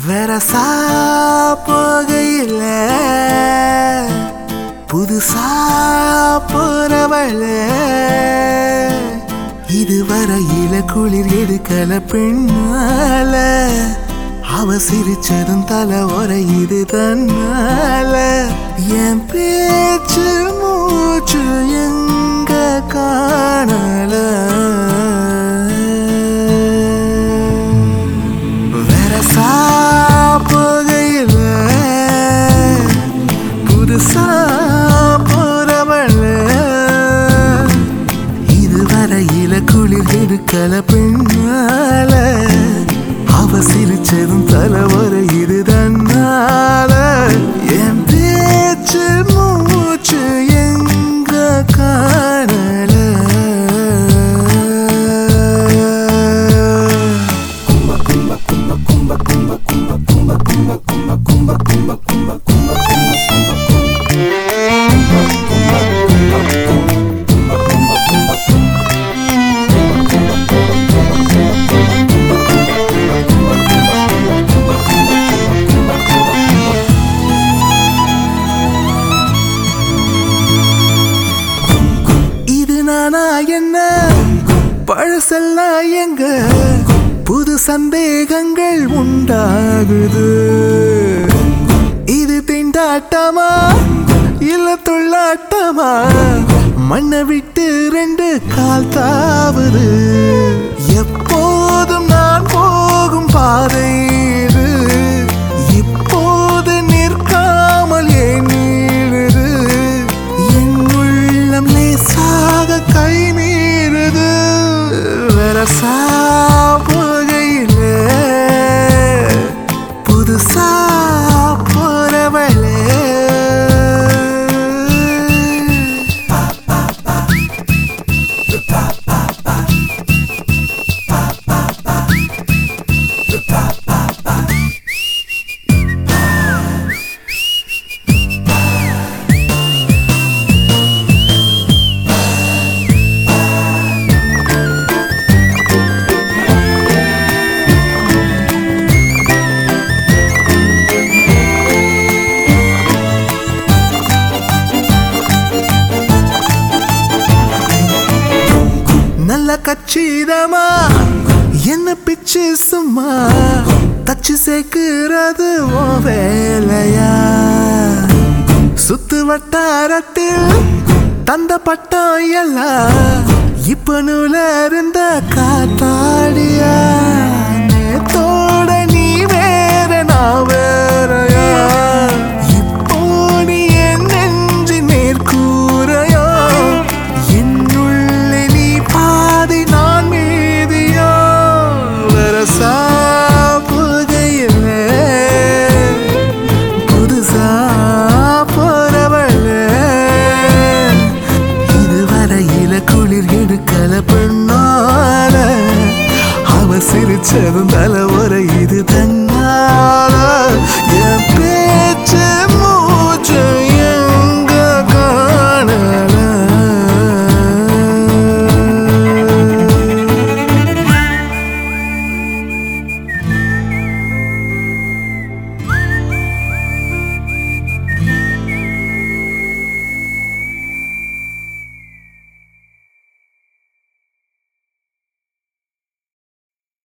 வெரசா போகையில் புதுசா போறவள இதுவரையில குளிர் எடுக்கல பெண்ணால அவ சிரிச்சதும் தலை உரையுது தன்னால என் பேச்சு மூச்சு எங்க காணல வெரசா போகையில் புதுசா போறவள இதுவரையில குளிர் எடுக்கல பெண்ணால அவ சிரிச்சதும் தலைவரை இது தன்னால என் பேச்சு மூச்சு எங்க காணல இது நானா என்ன பழசெல்லாம் எங்க புது சந்தேகங்கள் உண்டாகுது இது திண்டாட்டமா இல்ல தொள்ளாட்டமா மண்ணை விட்டு ரெண்டு கால் தாவுது எப்போதும் நான் போகும் பாதை இது இப்போது நிற்காமல் ஏன் நீடுது என் உள்ளம் லேசாக கை மீறுது வரசா போகையிலே புதுசா போறவளே நல்ல கச்சிதமா என்ன பிச்சு சும்மா தச்சு சேர்க்கிறது ஓ வேலையா சுத்து வட்டாரத்தில் தந்த பட்டம் எல்லாம் இப்ப நூல இருந்த காத்தாடியா நேத்தோட நீ வேற நான் வேறயா இப்போ நீ என் நெஞ்சு நேர்கூறையா என்னுள்ளே நீ பாதி நான் மீதியா வரசா புகையிலே புதுசா போறவளே இதுவரையில குளிர் எடுக்கல பெண்ணால அவ சிரிச்சதும் தலை ஒரு இது தன்னால என் பேச்சு மூ